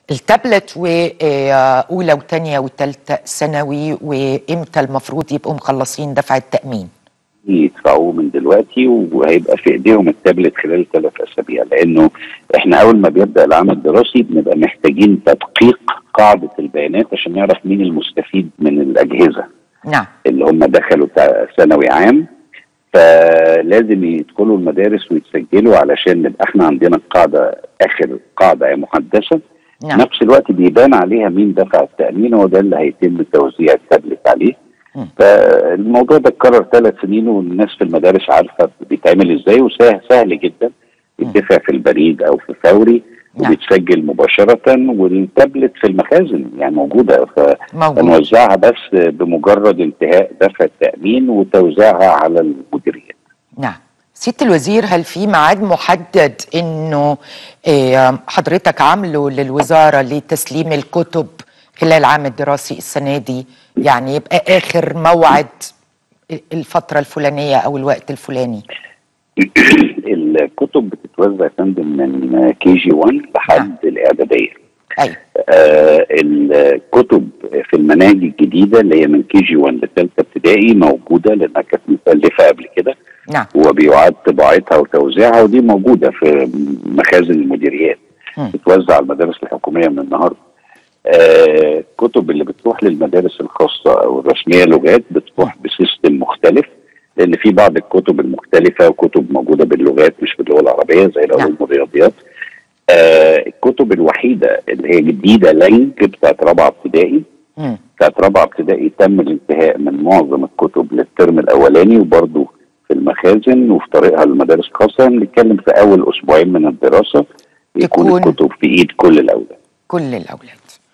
التابلت واولى وثانيه وثالثه ثانوي وامتى المفروض يبقوا مخلصين دفع التامين يدفعوه من دلوقتي وهيبقى في ايديهم التابلت خلال ثلاث اسابيع لانه احنا اول ما بيبدا العام الدراسي بنبقى محتاجين تدقيق قاعده البيانات عشان نعرف مين المستفيد من الاجهزه نعم اللي هم دخلوا تا- ثانوي عام فلازم يدخلوا المدارس ويتسجلوا علشان نبقى احنا عندنا قاعده اخر قاعده محدثه نعم نفس الوقت بيبان عليها مين دفع التامين هو ده اللي هيتم توزيع التابلت عليه مم. فالموضوع ده اتكرر ثلاث سنين والناس في المدارس عارفه بيتعمل ازاي وسهل سهل جدا يدفع في البريد او في فوري نعم. وبيتسجل مباشره والتابلت في المخازن يعني موجوده ف موجود هنوزعها بس بمجرد انتهاء دفع التأمين وتوزيعها على المديريات نعم سيادة الوزير هل في ميعاد محدد انه آه، حضرتك عامله للوزارة لتسليم الكتب خلال العام الدراسي السنة دي يعني يبقى آخر موعد الفترة الفلانية أو الوقت الفلاني الكتب بتتوزع يا فندم من كي جي 1 لحد الاعداديه أيوة آه الكتب في المناهج الجديده اللي هي من كي جي 1 لثالثه ابتدائي موجوده لانها كانت مكلفه قبل كده نعم وبيعاد طباعتها وتوزيعها ودي موجوده في مخازن المديريات مم. بتوزع على المدارس الحكوميه من النهارده آه، الكتب اللي بتروح للمدارس الخاصه او الرسميه لغات بتروح بسيستم مختلف لان في بعض الكتب المختلفه وكتب موجوده باللغات مش باللغه العربيه زي العلوم نعم. والرياضيات آه، الكتب الوحيده اللي هي جديده لينك بتاعت رابعه ابتدائي مم. بتاعت رابعه ابتدائي تم الانتهاء من معظم الكتب للترم الاولاني وبرضه في المخازن وفي طريقها للمدارس الخاصه بنتكلم في اول اسبوعين من الدراسه يكون يكون- الكتب في ايد كل الاولاد كل الأولاد